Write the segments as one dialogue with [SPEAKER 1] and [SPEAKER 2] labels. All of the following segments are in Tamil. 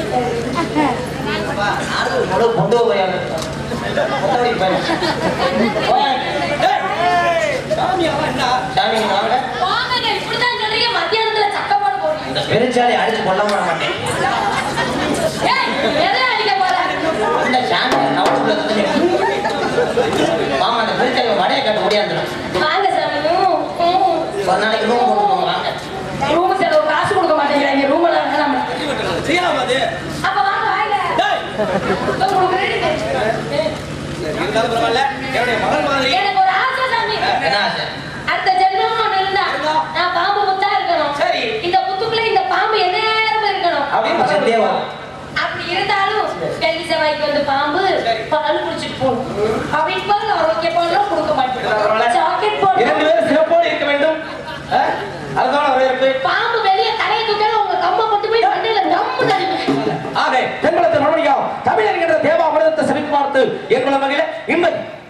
[SPEAKER 1] முழு கொண்டு போய் சாமி வாங்க
[SPEAKER 2] வாங்கங்க, இப்படித்தான் சொல்றீங்க, மத்தியானத்துல சக்கப்போடு போடுறீங்க.
[SPEAKER 1] இந்த பெருச்சாலி அடிச்சு கொல்ல விட மாட்டேன்
[SPEAKER 2] ஏய், எதை அடிக்க போற?
[SPEAKER 1] இந்த சாமி கவுச்சுக்குள்ள மாமா அந்த பெருச்சாலி வடையை கட்ட முடியாதுலாம்
[SPEAKER 2] வாங்க சாமி. ம், ம்.
[SPEAKER 1] ஒரு நாளைக்கு ரூம் போட்டு போங்க வாங்க
[SPEAKER 2] ரூம் செலவு காசு கொடுக்க மாட்டேங்கிறாங்க ரூம் எல்லாம் வேணாம்
[SPEAKER 3] செய்யலாமா அது
[SPEAKER 2] அப்ப வாங்க வாங்க
[SPEAKER 3] டேய்,
[SPEAKER 2] உங்களுக்கு ரெடி
[SPEAKER 3] இருந்தாலும் பரவாயில்ல என்னுடைய மகன் மாதிரி
[SPEAKER 2] எனக்கு ஒரு ஆசை சாமி
[SPEAKER 1] என்ன ஆசை
[SPEAKER 2] அடுத்த ஜென்மம் ஒண்ணு இருந்தா
[SPEAKER 3] இருந்தா?
[SPEAKER 2] நான் பாம்பு முத்தா இருக்கணும்
[SPEAKER 3] சரி.
[SPEAKER 2] இந்த புத்துக்குள்ள இந்த பாம்பு எந்நேரமும் இருக்கணும்
[SPEAKER 1] அப்படின்னு செத்தே வரும்
[SPEAKER 2] அப்படி இருந்தாலும் வெள்ளி செவ்வாய்க்கு வந்து பாம்பு
[SPEAKER 3] சரி.
[SPEAKER 2] பால் குடிச்சிட்டு போகணும் அப்படின்னு போது ஆரோக்கிய பாலும் கொடுக்க
[SPEAKER 3] பரவாயில்ல.
[SPEAKER 2] மாட்டேன் சாக்கெட்
[SPEAKER 3] இரண்டு
[SPEAKER 2] போடணும்
[SPEAKER 3] பேரும் சிறப்போடு இருக்க வேண்டும் ஆ? அதுதான் வரவேற்பு
[SPEAKER 2] பாம்பு வெளியே தலையை தூக்கணும் உங்க கம்மை கொண்டு போய் மண்ணில நம்ம நடிப்பேன்
[SPEAKER 3] ஆக தென்பலத்தில் மறுபடியும் தமிழர் என்ற தேவா அமிர்தத்தை செவிக்கு பார்த்து ஏற்படும் வகையில் இன்பை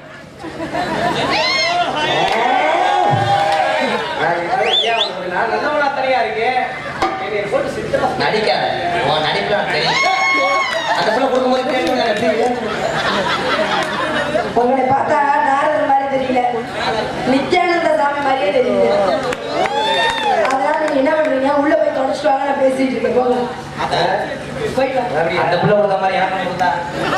[SPEAKER 3] நான் நல்லவனா தனியா இருக்கேன் என்னை போட்டு சித்தமா
[SPEAKER 1] நடிக்காத உன் நடிப்புல எனக்கு தெரியும் அந்த பிள்ளை கொடுக்கும்போது கேட்டு எனக்கு எப்படி
[SPEAKER 4] உங்களை பார்த்தா நாரதர் மாதிரி தெரியல நித்யானந்த சாமி மாதிரியே தெரியல அதனால நீங்க என்ன பண்றீங்க உள்ள போய் தொடச்சிட்டு வாங்க நான் பேசிட்டு இருக்கேன் போங்க போயிட்டு வாங்க
[SPEAKER 1] அந்த பிள்ளை கொடுத்த மாதிரி எனக்கு கொடுத்தா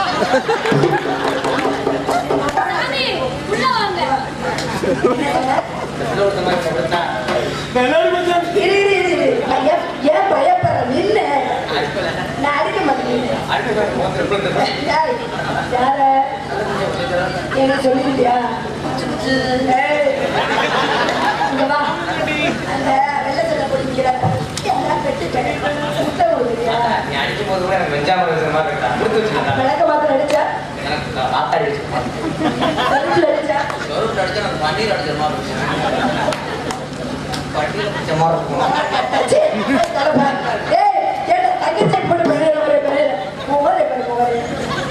[SPEAKER 2] சாமி, உள்ள வாங்க
[SPEAKER 1] அந்த பிள்ளை கொடுத்த மாதிரி கொடுத்தா
[SPEAKER 4] இரு இரு இரு இரு நான் ஏன் ஏன் பயப்படுற நில்லு நான் அடிக்க மாட்டேன் யாரு யார என்ன சொல்லிட்டியா ஏய், இங்க வா அந்த வெள்ளை சட்டை போட்டுக்கிற எல்லாம் பெட்டு முட்டை கொடுக்குறியா
[SPEAKER 1] நீ அடிக்கும் போது கூட எனக்கு வெஞ்சாம இருக்கிற மாதிரி இருக்கா கொடுத்து வச்சுருக்கா
[SPEAKER 4] விளக்க மாத்திரம் அடிச்சா
[SPEAKER 1] எனக்கு காத்தாடி வச்சிருக்கா
[SPEAKER 4] கருத்துல அடிச்சா
[SPEAKER 1] சொருட்டு அடிச்சா எனக்கு பன்னீர் அடிச்ச மாதிரி இருக்கும் பன்னீர் அடிச்ச மாதிரி இருக்கும்
[SPEAKER 4] சீ, தலப்பா. ஏய், கேட்ட தங்கச்சி check பண்ணு, பெரியல, பெரிய, பெரியல. போகாதே, பெரிய, போகாதே.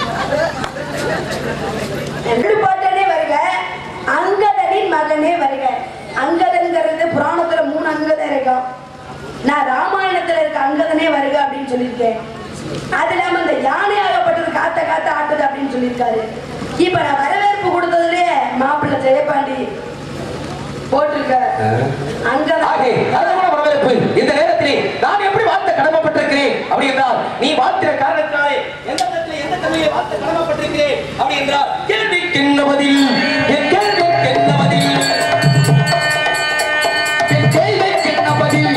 [SPEAKER 4] ரெண்டு பாட்டனே வருக அங்கதனின் மகனே வருக அங்கதன்கிறது புராணத்துல மூணு அங்கதம் இருக்கும் நான் ராமாயணத்துல இருக்க அங்கதனே வருக அப்படின்னு சொல்லியிருக்கேன் அது இல்லாம இந்த யானை ஆகப்பட்டது காத்த காத்த ஆட்டுது அப்படின்னு சொல்லியிருக்காரு இப்ப நான் வரவேற்பு கொடுத்ததுலயே மாப்பிள்ளை ஜெயபாண்டி போட்டிருக்க அங்கதான்
[SPEAKER 3] ஆகே நல்ல வரவேற்பு இந்த நேரத்திலே நான் எப்படி வாழ்த்த கடமைப்பட்டிருக்கிறேன் அப்படி என்றால் நீ வாழ்த்தின காரணத்தினாலே எந்த இடத்திலே எந்த தமிழை வாழ்த்த கடமைப்பட்டிருக்கிறேன் அப்படி என்றால் கேள்விக்கு என்ன பதில் என் கேள்விக்கு என்ன பதில் என் கேள்விக்கு என்ன பதில்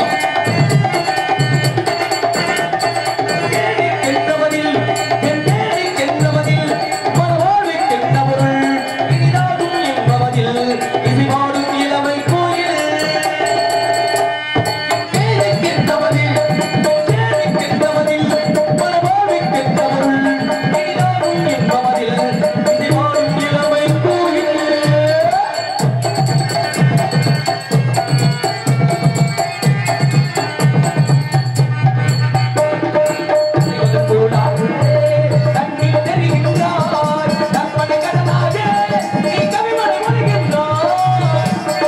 [SPEAKER 3] கேள்விக்கு என்ன பதில் என் கேள்விக்கு என்ன பதில் மனவாழ்வுக்கு என்ன பொருள் இனிதாகும் என்ற பதில் இசைவாடும் இளமை கோயில் கேள்விக்கென்றவதில், கேள்விக்கென்றவதில், மனவாழ்வுக்கென்றவருள், இனிதாகும் என்பவதில், இசைவாடும் இளமை கோயில். தண்ணீர் தெரிகின்றாய், தற்பனை கடனாக நீ கவிமலை மொழிகின்றாய்.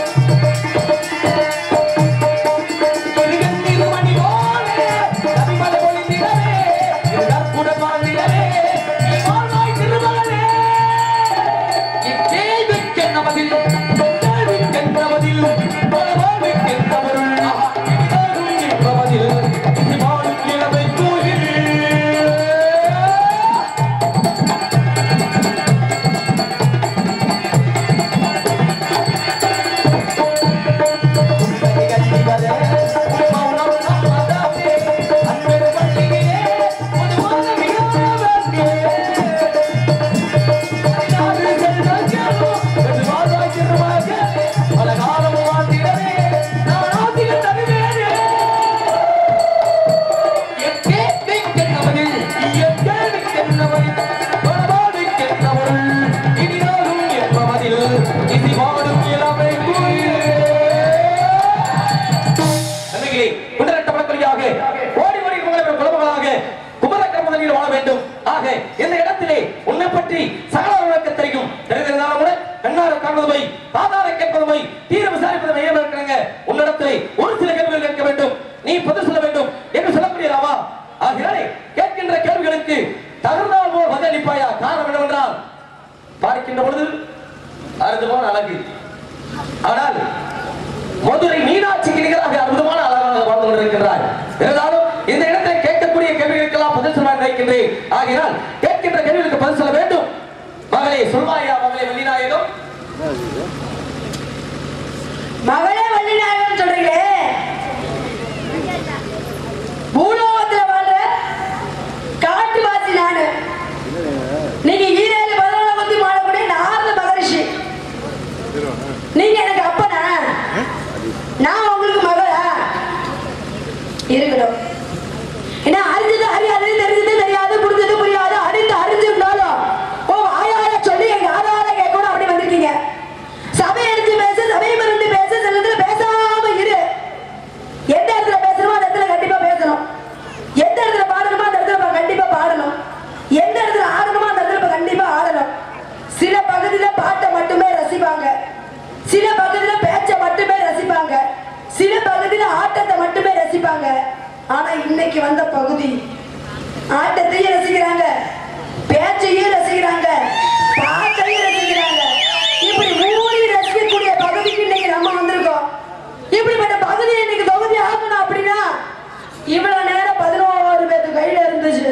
[SPEAKER 3] திருகண்ணீர் மணி போலே, கவிமலை பொழிந்திடவே, இருகற்புடன் வாழ்ந்திடவே, நீ வாழ்வாய் திருமகனே. இக்கேள்விக்கென்ன பதில், கேள்விக்கென்ன பதில், பல வாழ்வுக்கென்ன பொருள், இனிதாகும் என்ற பதில், இசை வாழும் இளமை கோயில். இசை வாடும் இளமை கோயில் நன்றிகளே குண்டரட்டப்படக்கூடியாக ஓடி ஓடி உங்களை குலமகளாக குமரக்கர முதலில் வாழ வேண்டும் ஆக இந்த இடத்திலே உன்னை பற்றி சகல விளக்க தெரியும் தெரிந்திருந்தாலும் கூட கண்ணார காண்பதுமை தாதார கேட்பதுமை தீர விசாரிப்பது மையம் இருக்கிறாங்க உன்னிடத்திலே ஒரு சில கேள்விகள் கேட்க வேண்டும் நீ பதில் சொல்ல வேண்டும் என்று சொல்லக்கூடியதாவா ஆகையாலே கேட்கின்ற கேள்விகளுக்கு தகுந்தால் போல் பதிலளிப்பாயா காரணம் என்னவென்றால் பார்க்கின்ற பொழுது அற்புதமான அழகு ஆனால் மதுரை மீனாட்சிக்கு நிகராக அற்புதமான அழகாக வாழ்ந்து கொண்டிருக்கிறார் இருந்தாலும் இந்த இடத்தை கேட்கக்கூடிய கேள்விகளுக்கெல்லாம் பதில் சொல்ல நினைக்கின்றேன் ஆகையினால் கேட்கின்ற கேள்விகளுக்கு பதில் சொல்ல வேண்டும் மகளே சொல்வாயா மகளே வெள்ளிநாயகம்
[SPEAKER 4] மகளே வள்ளிநாயகன் சொல்றீங்களே பூலோகத்துல வாழ்ற காட்டுவாசி நானு நீங்க ஈரேழு பதினாலு பத்தி மாடக்கூடிய நாரத மகரிஷி நீங்க எனக்கு அப்பனா நான் உங்களுக்கு மகளா இருக்கட்டும் ஏன்னா அறிஞ்சது அறியாது தெரிஞ்சது தெரியாது புரிஞ்சது புரியாது அறிந்து அறிஞ்சிருந்தாலும் ஓ ஆயார சொல்லி எங்க ஆதார கேட்கணும் அப்படி வந்திருக்கீங்க சபை எடுத்து பேச சபை மருந்து பேச சில இடத்துல பேசாம இரு எந்த இடத்துல பேசணுமோ அந்த இடத்துல கண்டிப்பா பேசணும் எந்த இடத்துல பாடணுமோ அந்த இடத்துல பா- கண்டிப்பா பாடணும் எந்த இடத்துல ஆடணுமோ அந்த இடத்துல பா- கண்டிப்பா ஆடணும் சில பகுதியில பாட்டை மட்டுமே ரசிப்பாங்க சில பகுதியில பேச்சை மட்டுமே ரசிப்பாங்க சில பகுதியில ஆட்டத்தை மட்டுமே ரசிப்பாங்க ஆனா இன்னைக்கு வந்த பகுதி ஆட்டத்தையும் ரசிக்கிறாங்க பேச்சையும் ரசிக்கிறாங்க பாட்டையும் ரசிக்கிறாங்க இப்படி மூணையும் ரசிக்கக்கூடிய பகுதிக்கு இன்னைக்கு நம்ம வந்திருக்கோம் இப்படிப்பட்ட பகுதியை இன்னைக்கு தொகுதி ஆகணும் அப்படின்னா இவ்வளவு நேரம் பதினோரு பேருக்கு கையில இருந்துச்சு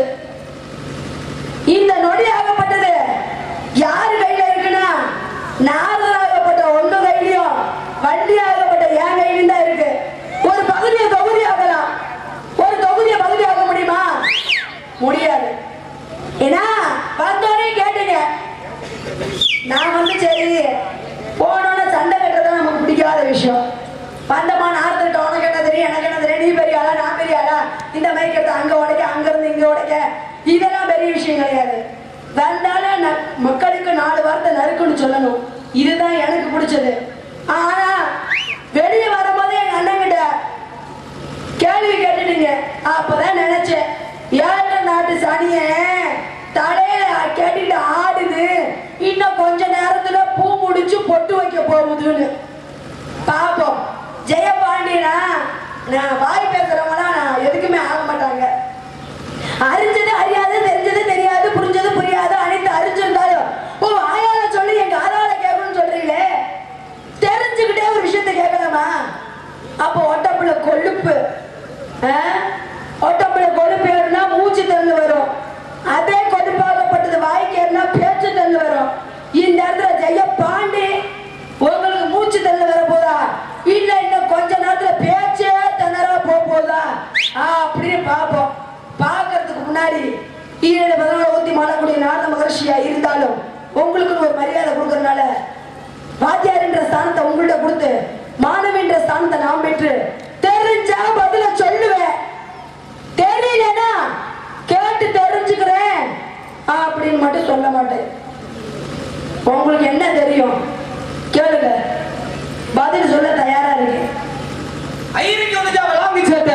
[SPEAKER 4] இந்த நொடி ஆகப்பட்டது யாரு கையில இருக்குன்னா நாரதாகப்பட்ட ஒண்ணு கையிலயும் வண்டி ஆகப்பட்ட என் கையிலும் தான் இருக்கு ஒரு பகுதியை தொகுதி ஆகலாம் ஒரு தொகுதியை பகுதி ஆக முடியுமா முடியாது ஏன்னா வந்தோடனே கேட்டீங்க நான் வந்து சரி போனோட சண்டை கட்டுறது நமக்கு பிடிக்காத விஷயம் வந்தமா நார்த்துக்கிட்ட உனக்கு என்ன தெரியும் எனக்கு என்ன தெரியும் நீ பெரிய ஆளா நான் பெரிய ஆளா இந்த மைக் எடுத்து அங்க உடைக்க அங்க இருந்து இங்க உடைக்க இதெல்லாம் பெரிய விஷயம் கிடையாது வந்தாலும் ந- மக்களுக்கு நாலு வார்த்தை நறுக்குன்னு சொல்லணும் இதுதான் எனக்கு பிடிச்சது ஆனா வெளியே வரும்போது எங்க அண்ணன் கிட்ட கேள்வி கேட்டுட்டீங்க அப்பதான் நினைச்சேன் ஏழு நாட்டு சனிய தலையில கேட்டுட்டு ஆடுது இன்னும் கொஞ்ச நேரத்துல பூ முடிச்சு பொட்டு வைக்க போகுதுன்னு பாப்போம் ஜெயபாண்டியனா நான் வாய் பேசுறவங்களாம் நான் எதுக்குமே ஆக மாட்டாங்க அறிஞ்சது அறியாது தெரிஞ்சது தெரியாது புரிஞ்சது புரியாது அனைத்து அறிஞ்சிருந்தாலும் ஓ ஆயால சொல்லி எங்க ஆதார கேட்கணும்னு சொல்றீங்களே தெரிஞ்சுக்கிட்டே ஒரு விஷயத்தை கேட்கலாமா அப்போ ஒட்டப்புல கொழுப்பு ஆ? ஒட்டப்புல கொழுப்பு ஏறுனா மூச்சு தள்ளு வரும் அதே கொழுப்பாகப்பட்டது வாய்க்கு ஏறினா பேச்சு தள்ளு வரும் இந்த இடத்துல ஜெய பாண்டி உங்களுக்கு மூச்சு தள்ளு வர போதா இல்ல இன்னும் கொஞ்ச நேரத்துல பேச்சே திணறா போக போதா ஆ, அப்படின்னு பார்ப்போம் பார்க்கறதுக்கு முன்னாடி ஈரேழு பதினாலு ஊத்தி மாறக்கூடிய நாரத மகர்ஷியா இருந்தாலும் உங்களுக்கு ஒரு மரியாதை கொடுக்கறதுனால வாத்தியார் என்ற ஸ்தானத்தை உங்கள்ட்ட கொடுத்து மாணவி என்ற ஸ்தானத்தை நான் பெற்று தெரிஞ்சா பதில சொல்லுவேன் தெரியலனா கேட்டு தெரிஞ்சுக்கிறேன் அப்படின்னு மட்டும் சொல்ல மாட்டேன் உங்களுக்கு என்ன தெரியும் கேளுங்க பதில் சொல்ல தயாரா இருக்கேன்
[SPEAKER 3] ஐயருக்கு வந்துச்சா வெளாந்தி சேட்டை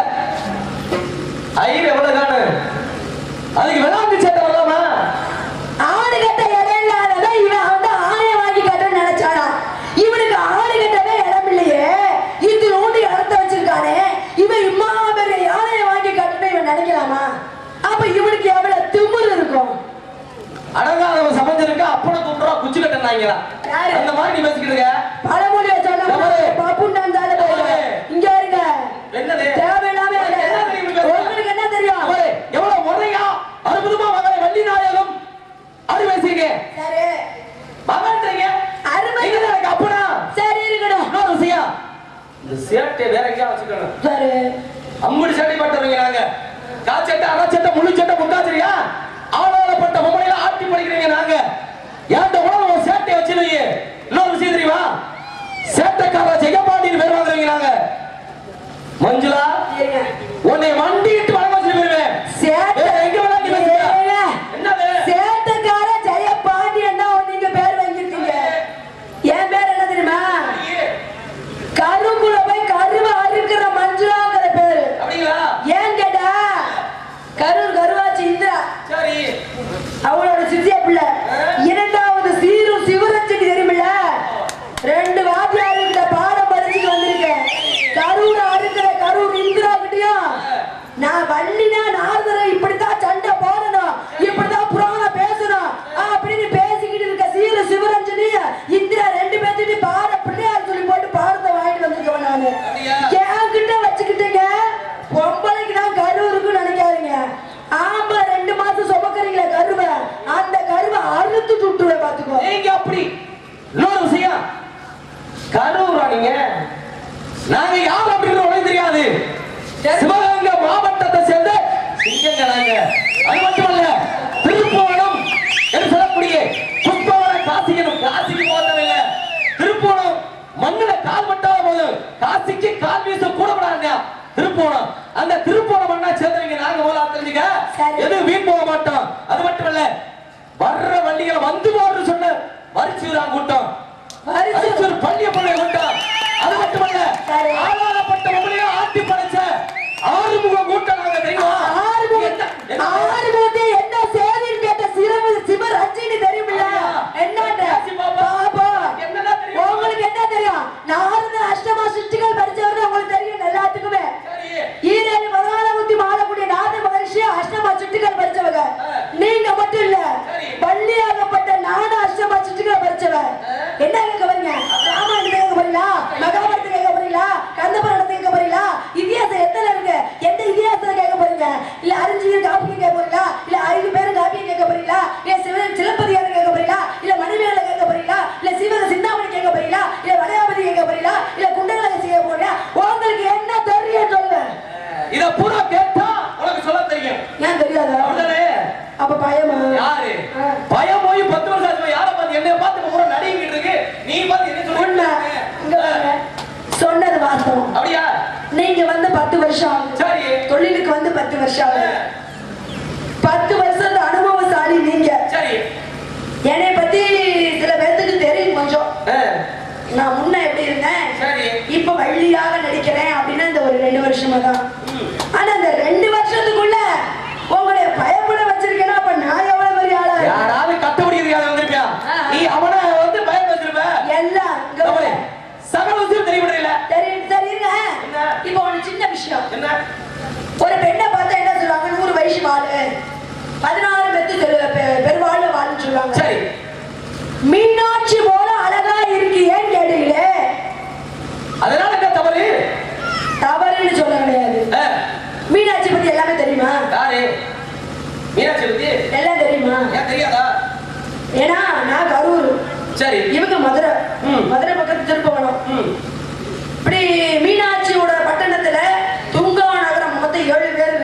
[SPEAKER 3] ஐயர் எவ்வளவு காணு அதுக்கு வெளாந்தி சேட்டை வரலாமா
[SPEAKER 4] ஆடு கட்ட இடம் இல்லாதவன் இவன் வந்து ஆணைய வாங்கி கட்டணும்னு நினைச்சானா இவனுக்கு ஆடு கட்டவே இடம் இல்லையே இது நோண்டி இடத்த வச்சிருக்கானே இவன் இம்மா பெரிய யானையை வாங்கி கட்டணும் இவன் நினைக்கலாமா அப்ப இவனுக்கு எவ்வளவு திமிரு இருக்கும்
[SPEAKER 3] அடங்காதவன் சமைஞ்சிருக்க அப்பனை கூப்பிடுறா குச்சி கட்டினாங்களா
[SPEAKER 4] யாரு?
[SPEAKER 3] அந்த மாதிரி நீ பேசிக்கிட்டு இருக்க
[SPEAKER 4] பழமொழியை சொன்ன
[SPEAKER 3] எவரு?
[SPEAKER 4] பப்புன்னு இருந்தாலும் போயிடுவேன்.
[SPEAKER 3] எவரு?
[SPEAKER 4] இங்க இருங்க
[SPEAKER 3] என்னது
[SPEAKER 4] தேவையில்லாம
[SPEAKER 3] உனக்கு என்ன தெரியும் இப்படி பேசுற?
[SPEAKER 4] உங்களுக்கு என்ன தெரியும்
[SPEAKER 3] அவரே, எவ்வளவு முறையா அற்புதமா மகளை வள்ளி நாயகம் அப்படி பேசுறீங்க
[SPEAKER 4] சரி
[SPEAKER 3] மகன்றீங்க
[SPEAKER 4] அருமை.
[SPEAKER 3] நீங்க தான் எனக்கு அப்பனா
[SPEAKER 4] சரி இருக்கட்டும்
[SPEAKER 3] இன்னொரு விஷயம் இந்த சேட்டை வேற எங்கேயா வச்சுக்கணும்
[SPEAKER 4] சரி
[SPEAKER 3] அம்புடி சட்டை பட்டவங்க நாங்க கால் சட்டை அரை சட்டை முழு சட்டை முக்காச்சிரியா ஆளாளப்பட்ட பொம்பளையில ஆட்டி படிக்கிறீங்க நாங்க ஏன்ட உணவு ஒரு சேட்டையை வச்சிருவீங்க இன்னொரு விஷயம் தெரியுமா சேட்டைக்கார ஜெயபாண்டின்னு பேர் வாங்குறீங்க நாங்க மஞ்சுளா
[SPEAKER 4] இருங்க
[SPEAKER 3] உன்னை வண்டிட்டு வழங்க சொல்லி போயிருவேன்
[SPEAKER 4] சேட்டை-
[SPEAKER 3] வேற எங்க வேணா நீ பேசுங்க
[SPEAKER 4] ஏங்க.
[SPEAKER 3] என்னது
[SPEAKER 4] சேட்டக்கார ஜெயபாண்டியன் தான் நீங்க பேர் வாங்கிருக்கீங்க என் பேர் என்ன தெரியுமா கருங்குல போய் கருவ அறுக்கிற மஞ்சுளாங்கிற பேரு
[SPEAKER 3] அப்படிங்களா
[SPEAKER 4] ஏன் கேட்டா கரூர் கருவாச்சி இந்திரா
[SPEAKER 3] சரி
[SPEAKER 4] அவளோட சித்திய பிள்ளை இரண்டாவது சீரும் சிவரட்சக்கு தெரியுமில்ல ரெண்டு வாத்தியாருக்கிட்ட பாடம் படிச்சுட்டு வந்திருக்கேன் கரூர் அறுக்கிற கரூர் இந்திரா கிட்டயும் நான் வள்ளினா நாரதரை இப்படித்தான் சண்டை போடணும் விட பாத்துக்கோ
[SPEAKER 3] நீங்க அப்படி இன்னொரு விஷயம் கரூரா நீங்க நாங்க யார் அப்படின்னு உனக்கு தெரியாது சிவகங்கை மாவட்டத்தை சேர்ந்த சிங்கங்க நாங்க அது மட்டுமல்ல திருப்போணம் என்று சொல்லக்கூடிய புஷ்பவன காசிக்கணும் காசிக்கு போதவில்லை திருப்போணம் மண்ணுல கால் பட்டாத போதும் காசிக்கு கால் வீச கூட விடாங்க திருப்போணம் அந்த திருப்போணம் மண்ணா சேர்ந்தவங்க நாங்க போல தெரிஞ்சுக்க
[SPEAKER 4] சரி.
[SPEAKER 3] எதுவும் வீண் போக மாட்டோம் அது மட்டுமல்ல வர்ற வண்டிகளை வந்து போறது சொன்ன வரிச்சுதான் கூட்டம்
[SPEAKER 4] வரிசு
[SPEAKER 3] அரிச்சூர் பள்ளிய பிள்ளை கூட்டம் அது மட்டுமல்ல
[SPEAKER 4] சரி.
[SPEAKER 3] ஆளாளப்பட்ட உங்களையும் ஆட்டி படைச்ச ஆறுமுக கூட்டம் நாங்க தெரியுமா
[SPEAKER 4] ஆறுமுகத்தை
[SPEAKER 3] என்ன- என்ன-
[SPEAKER 4] ஆறுமுகத்தை என்ன சேதின்னு கேட்ட சிவ சிவரட்சினி தெரியுமில்ல
[SPEAKER 3] ஐயா,
[SPEAKER 4] என்னன்னு
[SPEAKER 3] பேசி பாப்பா.
[SPEAKER 4] பாப்பா
[SPEAKER 3] என்னதான் தெரியும்?
[SPEAKER 4] உங்களுக்கு என்ன தெரியும் நாரத அஷ்டமா சிருஷ்டிகள் படிச்சவர் உங்களுக்கு தெரியும் எல்லாத்துக்குமே
[SPEAKER 3] சரி.
[SPEAKER 4] ஈரேழு பதினாலாமத்தி மாறக்கூடிய நாரத மகரிஷி அஷ்டமா சிருஷ்டிகள் படிச்சவங்க நீங்க மட்டும் இல்ல
[SPEAKER 3] சரி.
[SPEAKER 4] பள்ளியாகப்பட்ட நானும் அஷ்டமா சிருஷ்டிகள் படிச்சவன் என்ன கேட்க போறீங்க ராமாயணத்தை கேட்க போறீங்களா மகாபாரத்தை கேட்க போறீங்களா கந்தபுராணத்தை கேட்க போறீங்களா இதிகாசம் எத்தனை இருக்கு எந்த இதிகாசத்தை கேட்க போறீங்க இல்ல அறிஞர் காப்பியம் கேட்க போறீங்களா இல்ல ஐந்து பேரும் காப்பியம் கேட்க போறீங்களா இல்ல சிவ சிலப்பதிகாரம் கேட்க போறீங்களா இல்ல மணிமேகலை கேட்க போறீங்களா இல்ல சிவக சிந்தாமணி கேட்க போறீங்களா இல்ல வடகாபதி கேட்க போறீங்களா இல்ல குண்டலகை செய்ய போறீங்களா உங்களுக்கு என்ன தெரியும் சொல்லுங்க
[SPEAKER 3] இத பூரா கேட்டா உனக்கு சொல்ல தெரியும்
[SPEAKER 4] ஏன் தெரியாதா
[SPEAKER 3] அப்படிதானே
[SPEAKER 4] அப்ப பயமா
[SPEAKER 3] யாரு
[SPEAKER 4] ஆ.
[SPEAKER 3] பயம் போய் பத்து வருஷம் ஆச்சு யாரை பார்த்து என்ன பார்த்து பூரா நடிக்கிட்டு இருக்கு நீ பார்த்து என்ன
[SPEAKER 4] உண்மை இங்க பாருங்க.
[SPEAKER 3] சொல்லிட்டு
[SPEAKER 4] சொன்னது வாஸ்தவம்
[SPEAKER 3] அப்படியா
[SPEAKER 4] நீங்க வந்து பத்து வருஷம் ஆகுது
[SPEAKER 3] சரி
[SPEAKER 4] தொழிலுக்கு வந்து பத்து வருஷம் ஆகுது பத்து வருஷத்து அனுபவசாலி நீங்க
[SPEAKER 3] சரி
[SPEAKER 4] என்னை பத்தி சில பேர்த்துக்கு தெரியும் கொஞ்சம்
[SPEAKER 3] ஆ,
[SPEAKER 4] நான் முன்ன எப்படி இருந்தேன்
[SPEAKER 3] சரி
[SPEAKER 4] இப்ப வள்ளியாக நடிக்கிறேன் அப்படின்னா இந்த ஒரு ரெண்டு வருஷமா தான்
[SPEAKER 3] ம்.
[SPEAKER 4] ஆனா இந்த ரெண்டு வருஷத்துக்குள்ள உங்களுடைய பயப்பட வச்சிருக்கேன்னா அப்ப நான் எவ்வளவு பெரிய ஆளா இருக்கேன்?
[SPEAKER 3] யாராவது கட்டப்படி இருக்காத வந்திருப்பியா
[SPEAKER 4] ஆ.
[SPEAKER 3] நீ அவனை வந்து பயம் வச்சிருப்ப
[SPEAKER 4] எல்லாம் இங்க
[SPEAKER 3] நம்மளே,
[SPEAKER 4] பாரு.
[SPEAKER 3] சகல விஷயம் தெரியவில்லை
[SPEAKER 4] தெரியும் தெரியுங்க
[SPEAKER 3] என்ன?
[SPEAKER 4] இப்போ ஒரு சின்ன விஷயம்
[SPEAKER 3] என்ன
[SPEAKER 4] ஒரு பெண்ணை பார்த்தா என்ன சொல்லுவாங்க நூறு வயசு வாழு பதினாறு பெத்து தெரு- பெ- பெருவாழ் வாழுன்னு சொல்லுவாங்க
[SPEAKER 3] சரி
[SPEAKER 4] மீனாட்சி போல அழகா இருக்கியேன்னு கேட்டீங்களே
[SPEAKER 3] அதனால என்ன தவறு
[SPEAKER 4] தவறுன்னு சொல்ல கிடையாது
[SPEAKER 3] ஆ,
[SPEAKER 4] மீனாட்சி பத்தி எல்லாமே தெரியுமா
[SPEAKER 3] யாரு மீனாட்சி பத்தி
[SPEAKER 4] எல்லாம் தெரியுமா
[SPEAKER 3] ஏன் தெரியாதா
[SPEAKER 4] ஏன்னா நான் கரூர்
[SPEAKER 3] சரி
[SPEAKER 4] இவங்க மதுரை
[SPEAKER 3] ம்.
[SPEAKER 4] மதுரை